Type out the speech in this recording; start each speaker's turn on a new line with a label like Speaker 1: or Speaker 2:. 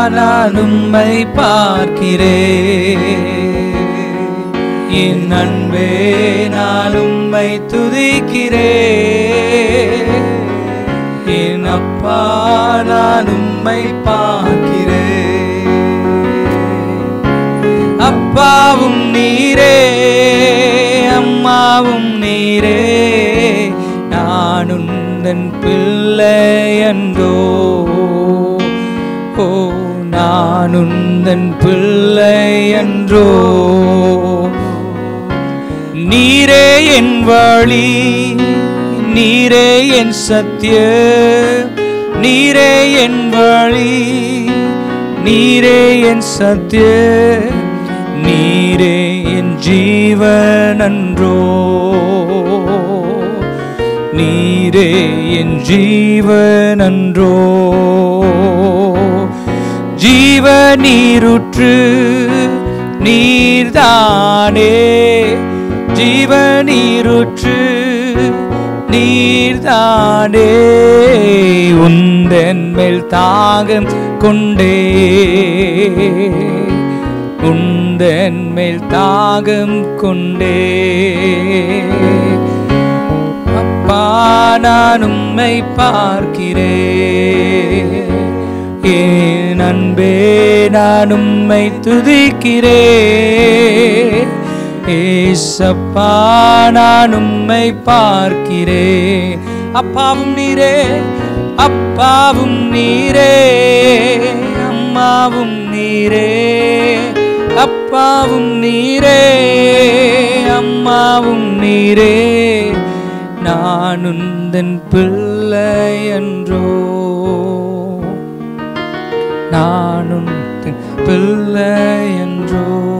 Speaker 1: நான் உம்மை பார்க்கிறேன் என் அன்பே நான் உம்மை துதிக்கிறேன் என் அப்பா நான் உம்மை பார்க்கிறேன் அப்பாவும் நீரே அம்மாவும் நீரே நான் உந்தன் பிள்ளை என்றோ ஓ நான் உந்தன் பிள்ளை என்றோ நீரே என் வழி நீரே என் சத்திய நீரே என் வழி நீரே என் சத்திய நீரே என் ஜீவன் அன்றோ நீரே என் ஜீவன் அன்றோ ஜீவ நீருற்று நீர்தானே ஜீவ நீருற்று நீர்தானே உந்தன் மேல் தாகம் கொண்டே உந்தன் மேல் தாகம் கொண்டே அப்பா நான் உம்மை பார்க்கிறேன் என் அன்பே நான் உம்மை துதிக்கிறேன் ஏசப்பா நான் உம்மை பார்க்கிறேன் அப்பாவும் நீரே அப்பாவும் நீரே அம்மாவும் நீரே அப்பாவும் நீரே அம்மாவும் நீரே நான் உந்தன் பிள்ளை என்றோ நான் உந்தன் பிள்ளை என்றோ